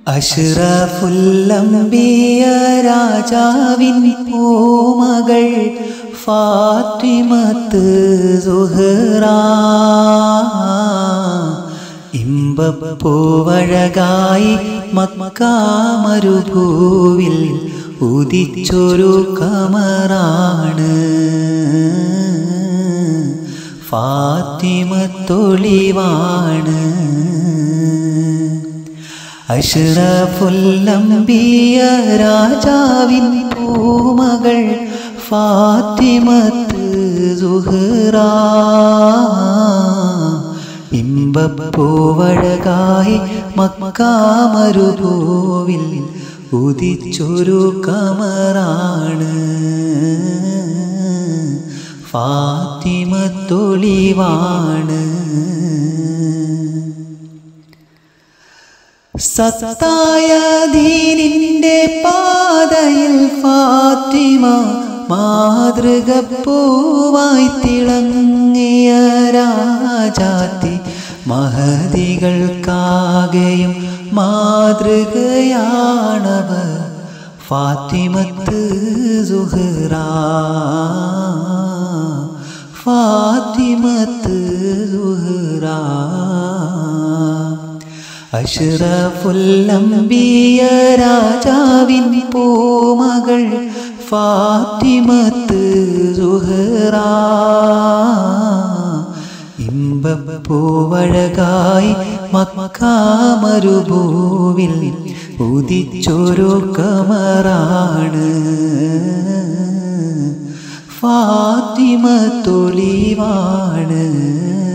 അഷ്റഫുല്ലംബിയ രാജാവിൻ പൂമകൾ ഫാത്തിമത്ത് സുഹറ ഇമ്പപ്പൂവഴകായി മക്കാമരുഭൂവിൽ ഉദിച്ചൊരു കമറാണ് ഫാത്തിമത്തൊളിവാണ് അഷ്റഫുല്ലംബിയ രാജാവിൻ പൂമകൾ ഫാത്തിമത്ത് സുഹറ ഇമ്പപ്പൂവഴകായി മക്കാമരുഭൂവിൽ ഉദിച്ചൊരു കമറാണ് ഫാത്തിമത്തൊളിവാണ് സത്തായ ദീനിന്റെ പാതയിൽ ഫാത്തിമ മാതൃക പൂവായി തിളങ്ങിയ രാജാത്തി മഹതികൾക്കാകെയും മാതൃകയാണവർ ഫാത്തിമത്ത് സുഹറ ഫാത്തിമത്ത് സുഹറ അഷ്റഫുല്ലംബിയ രാജാവിൻ പൂമകൾ ഫാത്തിമത്ത് സുഹറ ഇമ്പപ്പൂവഴകായി മക്കാമരുഭൂവിൽ ഉദിച്ചൊരു കമറാണ് ഫാത്തിമ തൊളിവാണ്